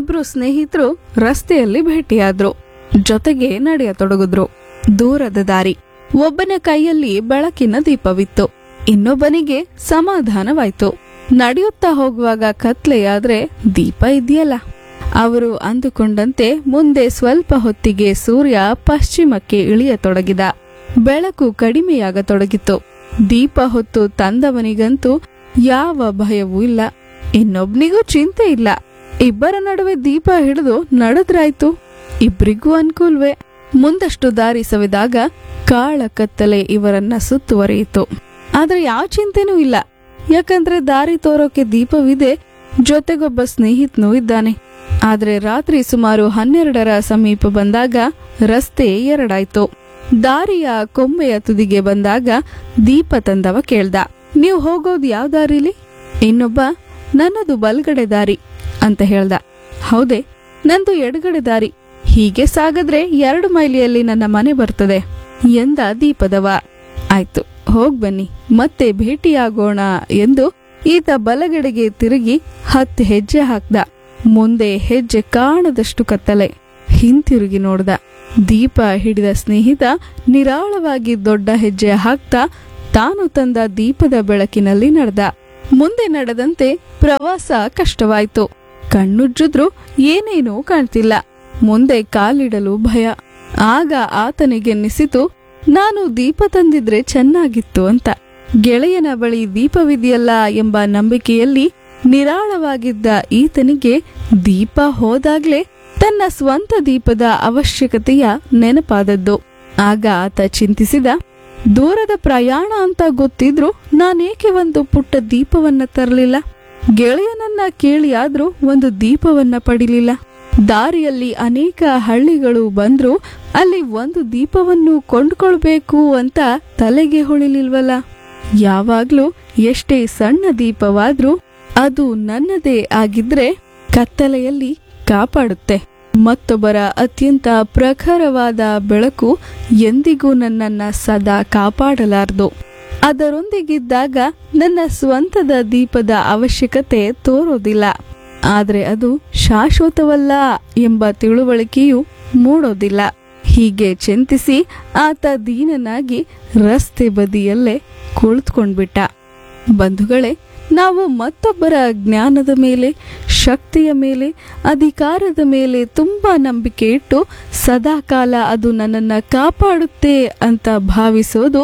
ಇಬ್ರು ಸ್ನೇಹಿತರು ರಸ್ತೆಯಲ್ಲಿ ಭೇಟಿಯಾದ್ರು ಜೊತೆಗೆ ನಡೆಯತೊಡಗಿದ್ರು ದೂರದ ದಾರಿ ಒಬ್ಬನ ಕೈಯಲ್ಲಿ ಬೆಳಕಿನ ದೀಪವಿತ್ತು ಇನ್ನೊಬ್ಬನಿಗೆ ಸಮಾಧಾನವಾಯ್ತು ನಡೆಯುತ್ತಾ ಹೋಗುವಾಗ ಕತ್ಲೆಯಾದ್ರೆ ದೀಪ ಇದೆಯಲ್ಲ ಅವರು ಅಂದುಕೊಂಡಂತೆ ಮುಂದೆ ಸ್ವಲ್ಪ ಹೊತ್ತಿಗೆ ಸೂರ್ಯ ಪಶ್ಚಿಮಕ್ಕೆ ಇಳಿಯತೊಡಗಿದ ಬೆಳಕು ಕಡಿಮೆಯಾಗತೊಡಗಿತ್ತು ದೀಪ ಹೊತ್ತು ತಂದವನಿಗಂತೂ ಯಾವ ಭಯವೂ ಇಲ್ಲ ಇನ್ನೊಬ್ನಿಗೂ ಚಿಂತೆ ಇಲ್ಲ ಇಬ್ಬರ ನಡುವೆ ದೀಪ ಹಿಡಿದು ನಡೆದ್ರಾಯ್ತು ಇಬ್ರಿಗೂ ಅನುಕೂಲ್ವೇ ಮುಂದಷ್ಟು ದಾರಿ ಸವಿದಾಗ ಕಾಳ ಕತ್ತಲೆ ಇವರನ್ನ ಸುತ್ತುವರಿಯಿತು ಆದ್ರೆ ಯಾವ ಚಿಂತೆನೂ ಇಲ್ಲ ಯಾಕಂದ್ರೆ ದಾರಿ ತೋರೋಕೆ ದೀಪವಿದೆ ಜೊತೆಗೊಬ್ಬ ಸ್ನೇಹಿತನೂ ಇದ್ದಾನೆ ಆದ್ರೆ ರಾತ್ರಿ ಸುಮಾರು ಹನ್ನೆರಡರ ಸಮೀಪ ಬಂದಾಗ ರಸ್ತೆ ಎರಡಾಯ್ತು ದಾರಿಯ ಕೊಂಬೆಯ ತುದಿಗೆ ಬಂದಾಗ ದೀಪ ತಂದವ ಕೇಳ್ದ ನೀವು ಹೋಗೋದು ಯಾವ ದಾರಿಲಿ ಇನ್ನೊಬ್ಬ ನನ್ನದು ಬಲ್ಗಡೆ ದಾರಿ ಅಂತ ಹೇಳ್ದ ಹೌದೇ ನಂದು ಎಡಗಡೆ ದಾರಿ ಹೀಗೆ ಸಾಗದ್ರೆ ಎರಡು ಮೈಲಿಯಲ್ಲಿ ನನ್ನ ಮನೆ ಬರ್ತದೆ ಎಂದ ದೀಪದವ ಆಯ್ತು ಹೋಗ್ ಬನ್ನಿ ಮತ್ತೆ ಭೇಟಿಯಾಗೋಣ ಎಂದು ಈತ ಬಲಗಡೆಗೆ ತಿರುಗಿ ಹತ್ತು ಹೆಜ್ಜೆ ಹಾಕ್ದ ಮುಂದೆ ಹೆಜ್ಜೆ ಕಾಣದಷ್ಟು ಕತ್ತಲೆ ಹಿಂತಿರುಗಿ ನೋಡ್ದ ದೀಪ ಹಿಡಿದ ಸ್ನೇಹಿತ ನಿರಾಳವಾಗಿ ದೊಡ್ಡ ಹೆಜ್ಜೆ ಹಾಕ್ತಾ ತಾನು ತಂದ ದೀಪದ ಬೆಳಕಿನಲ್ಲಿ ನಡೆದ ಮುಂದೆ ನಡೆದಂತೆ ಪ್ರವಾಸ ಕಷ್ಟವಾಯ್ತು ಕಣ್ಣುಜ್ಜಿದ್ರು ಏನೇನೂ ಕಾಣ್ತಿಲ್ಲ ಮುಂದೆ ಕಾಲಿಡಲು ಭಯ ಆಗ ಆತನಿಗೆನ್ನಿಸಿತು ನಾನು ದೀಪ ತಂದಿದ್ರೆ ಚೆನ್ನಾಗಿತ್ತು ಅಂತ ಗೆಳೆಯನ ಬಳಿ ದೀಪವಿದೆಯಲ್ಲ ಎಂಬ ನಂಬಿಕೆಯಲ್ಲಿ ನಿರಾಳವಾಗಿದ್ದ ಈತನಿಗೆ ದೀಪ ಹೋದಾಗ್ಲೇ ತನ್ನ ಸ್ವಂತ ದೀಪದ ಅವಶ್ಯಕತೆಯ ನೆನಪಾದದ್ದು ಆಗ ಆತ ಚಿಂತಿಸಿದ ದೂರದ ಪ್ರಯಾಣ ಅಂತ ಗೊತ್ತಿದ್ರು ನಾನೇಕೆ ಒಂದು ಪುಟ್ಟ ದೀಪವನ್ನ ತರಲಿಲ್ಲ ಗೆಳೆಯನನ್ನ ಕೇಳಿ ಆದ್ರೂ ಒಂದು ದೀಪವನ್ನ ಪಡಿಲಿಲ್ಲ ದಾರಿಯಲ್ಲಿ ಅನೇಕ ಹಳ್ಳಿಗಳು ಬಂದ್ರು ಅಲ್ಲಿ ಒಂದು ದೀಪವನ್ನು ಕೊಂಡ್ಕೊಳ್ಬೇಕು ಅಂತ ತಲೆಗೆ ಹೊಳಿಲಿಲ್ವಲ್ಲ ಯಾವಾಗ್ಲೂ ಎಷ್ಟೇ ಸಣ್ಣ ದೀಪವಾದ್ರೂ ಅದು ನನ್ನದೇ ಆಗಿದ್ರೆ ಕತ್ತಲೆಯಲ್ಲಿ ಕಾಪಾಡುತ್ತೆ ಮತ್ತೊಬ್ಬರ ಅತ್ಯಂತ ಪ್ರಖರವಾದ ಬೆಳಕು ಎಂದಿಗೂ ನನ್ನನ್ನ ಸದಾ ಕಾಪಾಡಲಾರದು ಅದರೊಂದಿಗಿದ್ದಾಗ ನನ್ನ ಸ್ವಂತದ ದೀಪದ ಅವಶ್ಯಕತೆ ತೋರೋದಿಲ್ಲ ಆದ್ರೆ ಅದು ಶಾಶ್ವತವಲ್ಲ ಎಂಬ ತಿಳುವಳಿಕೆಯು ಮೂಡೋದಿಲ್ಲ ಹೀಗೆ ಚಿಂತಿಸಿ ಆತ ದೀನನಾಗಿ ರಸ್ತೆ ಬದಿಯಲ್ಲೇ ಕುಳಿತುಕೊಂಡ್ಬಿಟ್ಟ ಬಂಧುಗಳೇ ನಾವು ಮತ್ತೊಬ್ಬರ ಜ್ಞಾನದ ಮೇಲೆ ಶಕ್ತಿಯ ಮೇಲೆ ಅಧಿಕಾರದ ಮೇಲೆ ತುಂಬಾ ನಂಬಿಕೆ ಇಟ್ಟು ಸದಾಕಾಲ ಅದು ನನ್ನನ್ನ ಕಾಪಾಡುತ್ತೆ ಅಂತ ಭಾವಿಸೋದು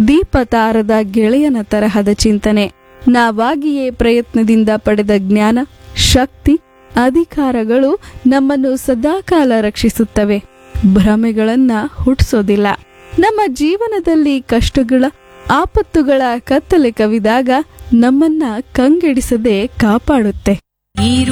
ದೀಪತಾರದ ಗೆಳೆಯನ ತರಹದ ಚಿಂತನೆ ನಾವಾಗಿಯೇ ಪ್ರಯತ್ನದಿಂದ ಪಡೆದ ಜ್ಞಾನ ಶಕ್ತಿ ಅಧಿಕಾರಗಳು ನಮ್ಮನ್ನು ಸದಾಕಾಲ ರಕ್ಷಿಸುತ್ತವೆ ಭ್ರಮೆಗಳನ್ನ ಹುಟ್ಟಿಸೋದಿಲ್ಲ ನಮ್ಮ ಜೀವನದಲ್ಲಿ ಕಷ್ಟಗಳ ಆಪತ್ತುಗಳ ಕತ್ತಲೆ ಕವಿದಾಗ ನಮ್ಮನ್ನ ಕಂಗೆಡಿಸದೆ ಕಾಪಾಡುತ್ತೆ